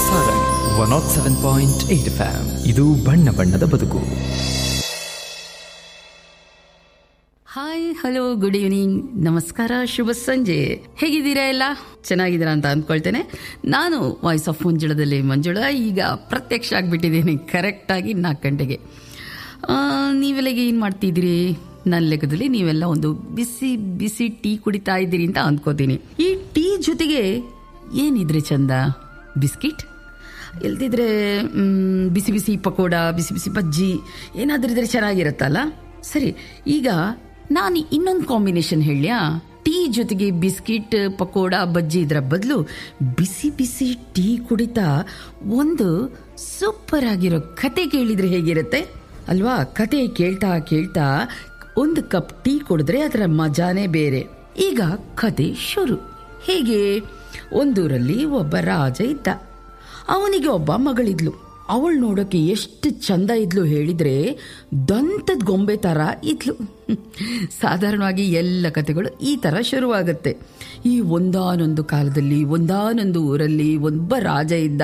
Sarang one nought seven point eight FM ಇದು ಬಣ್ಣ ಬಣ್ಣದ ಬದುಕು ಹಾಯ್ ಹಲೋ ಗುಡ್ ಈವ್ನಿಂಗ್ ನಮಸ್ಕಾರ ಶುಭ ಸಂಜೆ ಹೇಗಿದ್ದೀರಾ ಎಲ್ಲ ಚೆನ್ನಾಗಿದ್ದೀರಾ ಅಂತ ಅಂದ್ಕೊಳ್ತೇನೆ ನಾನು ವಾಯ್ಸ್ ಆಫ್ ಮಂಜುಳದಲ್ಲಿ ಮಂಜುಳ ಈಗ ಪ್ರತ್ಯಕ್ಷ ಆಗಿಬಿಟ್ಟಿದ್ದೀನಿ ಕರೆಕ್ಟಾಗಿ ನಾಲ್ಕು ಗಂಟೆಗೆ ಆ, ನೀವೆಲ್ಲಗೆ ಏನು ಮಾಡ್ತಿದ್ದೀರಿ ನನ್ನ ಲೆಕ್ಕದಲ್ಲಿ ನೀವೆಲ್ಲ ಒಂದು ಬಿಸಿ ಬಿಸಿ ಟೀ ಕುಡಿತಾ ಇದ್ದೀರಿ ಅಂತ ಅಂದ್ಕೋತೀನಿ ಈ ಟೀ ಜೊತೆಗೆ ಏನಿದ್ರೆ ಚಂದ ಬಿಸ್ಕಿಟ್ ಇಲ್ದಿದ್ರೆ ಮ್, ಬಿಸಿ ಬಿಸಿ ಪಕೋಡ ಬಿಸಿ ಬಿಸಿ ಬಜ್ಜಿ ಏನಾದ್ರೂ ಇದ್ರೆ ಚೆನ್ನಾಗಿರುತ್ತಲ್ಲ ಸರಿ ಈಗ ನಾನು ಇನ್ನೊಂದು ಕಾಂಬಿನೇಷನ್ ಹೇಳ್ಯಾ ಟೀ ಜೊತೆಗೆ ಬಿಸ್ಕಿಟ್ ಪಕೋಡ ಬಜ್ಜಿ ಇದರ ಬದಲು ಬಿಸಿ ಬಿಸಿ ಟೀ ಕುಡಿತಾ ಒಂದು ಸೂಪರ್ ಆಗಿರೋ ಕತೆ ಕೇಳಿದ್ರೆ ಹೇಗಿರುತ್ತೆ ಅಲ್ವಾ ಕತೆ ಕೇಳ್ತಾ ಕೇಳ್ತಾ ಒಂದು ಕಪ್ ಟೀ ಕುಡಿದ್ರೆ ಅದರ ಮಜಾನೇ ಬೇರೆ ಈಗ ಕತೆ ಶುರು ಹೇಗೆ ಒಂದೂರಲ್ಲಿ ಒಬ್ಬ ರಾಜ ಇದ್ದ ಅವನಿಗೆ ಒಬ್ಬ ಮಗಳಿದ್ಲು ಅವಳು ನೋಡೋಕೆ ಎಷ್ಟು ಚಂದ ಇದ್ಲು ಹೇಳಿದ್ರೆ ದಂತದ ಗೊಂಬೆ ತರ ಇದ್ಲು ಸಾಧಾರಣವಾಗಿ ಎಲ್ಲ ಕಥೆಗಳು ಈ ತರ ಶುರುವಾಗುತ್ತೆ ಈ ಒಂದಾನೊಂದು ಕಾಲದಲ್ಲಿ ಒಂದಾನೊಂದು ಊರಲ್ಲಿ ಒಬ್ಬ ರಾಜ ಇದ್ದ